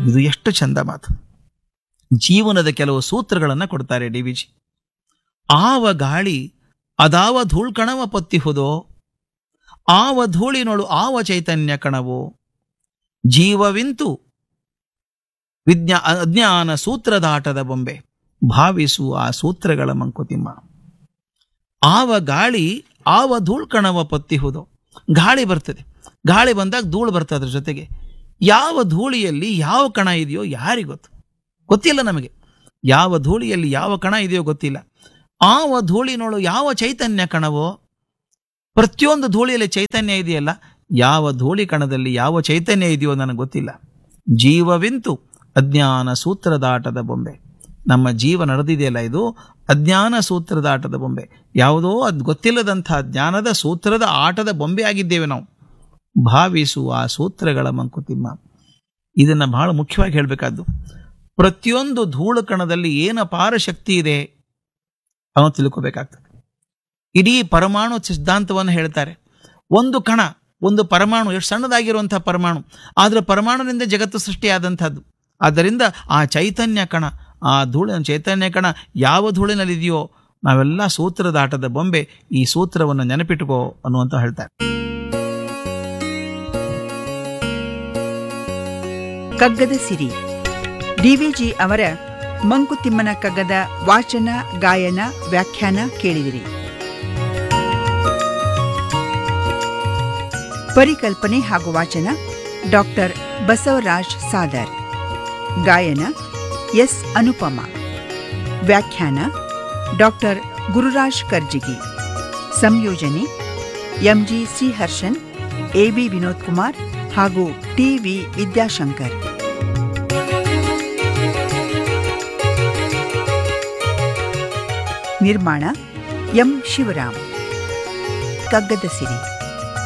ಇದು ಎಷ್ಟು ಚಂದ ಮಾತು ಜೀವನದ ಕೆಲವು ಸೂತ್ರಗಳನ್ನು ಕೊಡ್ತಾರೆ ಡಿ ವಿ ಜಿ ಆವ ಗಾಳಿ ಅದಾವ ಧೂಳ್ಕಣವ ಪೊತ್ತಿಹುದೋ ಆವ ಧೂಳಿನೊಳು ಆವ ಚೈತನ್ಯ ಕಣವು ಜೀವವಿಂತು ವಿಜ್ಞಾ ಅಜ್ಞಾನ ಸೂತ್ರದಾಟದ ಬೊಂಬೆ ಭಾವಿಸು ಆ ಸೂತ್ರಗಳ ಮಂಕುತಿಮ್ಮ ಆವ ಗಾಳಿ ಆವ ಧೂಳ್ಕಣವ ಪೊತ್ತಿಹುದು ಗಾಳಿ ಬರ್ತದೆ ಗಾಳಿ ಬಂದಾಗ ಧೂಳು ಬರ್ತದೆ ಅದ್ರ ಜೊತೆಗೆ ಯಾವ ಧೂಳಿಯಲ್ಲಿ ಯಾವ ಕಣ ಇದೆಯೋ ಯಾರಿಗೆ ಗೊತ್ತು ಗೊತ್ತಿಲ್ಲ ನಮಗೆ ಯಾವ ಧೂಳಿಯಲ್ಲಿ ಯಾವ ಕಣ ಇದೆಯೋ ಗೊತ್ತಿಲ್ಲ ಆವ ಧೂಳಿನೊಳು ಯಾವ ಚೈತನ್ಯ ಕಣವೋ ಪ್ರತಿಯೊಂದು ಧೂಳಿಯಲ್ಲಿ ಚೈತನ್ಯ ಇದೆಯಲ್ಲ ಯಾವ ಧೂಳಿ ಕಣದಲ್ಲಿ ಯಾವ ಚೈತನ್ಯ ಇದೆಯೋ ನನಗೆ ಗೊತ್ತಿಲ್ಲ ಜೀವವಿಂತು ಅಜ್ಞಾನ ಸೂತ್ರದಾಟದ ಬೊಂಬೆ ನಮ್ಮ ಜೀವ ನಡೆದಿದೆಯಲ್ಲ ಇದು ಅಜ್ಞಾನ ಸೂತ್ರದಾಟದ ಬೊಂಬೆ ಯಾವುದೋ ಅದು ಗೊತ್ತಿಲ್ಲದಂಥ ಜ್ಞಾನದ ಸೂತ್ರದ ಆಟದ ಬೊಂಬೆ ಆಗಿದ್ದೇವೆ ನಾವು ಭಾವಿಸುವ ಆ ಸೂತ್ರಗಳ ಮಂಕುತಿಮ್ಮ ಇದನ್ನ ಬಹಳ ಮುಖ್ಯವಾಗಿ ಹೇಳಬೇಕಾದ್ದು ಪ್ರತಿಯೊಂದು ಧೂಳು ಕಣದಲ್ಲಿ ಏನು ಅಪಾರ ಶಕ್ತಿ ಇದೆ ಅವನು ತಿಳ್ಕೋಬೇಕಾಗ್ತದೆ ಇಡೀ ಪರಮಾಣು ಸಿದ್ಧಾಂತವನ್ನು ಹೇಳ್ತಾರೆ ಒಂದು ಕಣ ಒಂದು ಪರಮಾಣು ಎಷ್ಟು ಸಣ್ಣದಾಗಿರುವಂತಹ ಪರಮಾಣು ಆದರೆ ಪರಮಾಣುವಿನಿಂದ ಜಗತ್ತು ಸೃಷ್ಟಿಯಾದಂಥದ್ದು ಆದ್ದರಿಂದ ಆ ಚೈತನ್ಯ ಕಣ ಆ ಧೂಳಿನ ಚೈತನ್ಯ ಕಣ ಯಾವ ಧೂಳಿನಲ್ಲಿದೆಯೋ ನಾವೆಲ್ಲ ಸೂತ್ರದಾಟದ ಬೊಂಬೆ ಈ ಸೂತ್ರವನ್ನು ನೆನಪಿಟ್ಟುಕೋ ಅನ್ನುವಂತ ಹೇಳ್ತಾರೆ ಕಗ್ಗದ ಸಿರಿ ಡಿವಿಜಿ ಅವರ ಮಂಕುತಿಮ್ಮನ ಕಗ್ಗದ ವಾಚನ ಗಾಯನ ವ್ಯಾಖ್ಯಾನ ಕೇಳಿದಿರಿ ಪರಿಕಲ್ಪನೆ ಹಾಗೂ ವಾಚನ ಡಾಕ್ಟರ್ ಬಸವರಾಜ್ ಸಾದರ್ ಗಾಯನ ಎಸ್ ಅನುಪಮ ವ್ಯಾಖ್ಯಾನ ಡಾಕ್ಟರ್ ಗುರುರಾಜ್ ಕರ್ಜಿಗಿ ಸಂಯೋಜನೆ ಎಂಜಿ ಶ್ರೀಹರ್ಷನ್ ಎಬಿ ವಿನೋದ್ ಕುಮಾರ್ ಹಾಗೂ ಟಿವಿ ವಿದ್ಯಾಶಂಕರ್ ನಿರ್ಮಾಣ ಎಂ ಶಿವರಾಮ್ ಕಗ್ಗದ ಸಿರಿ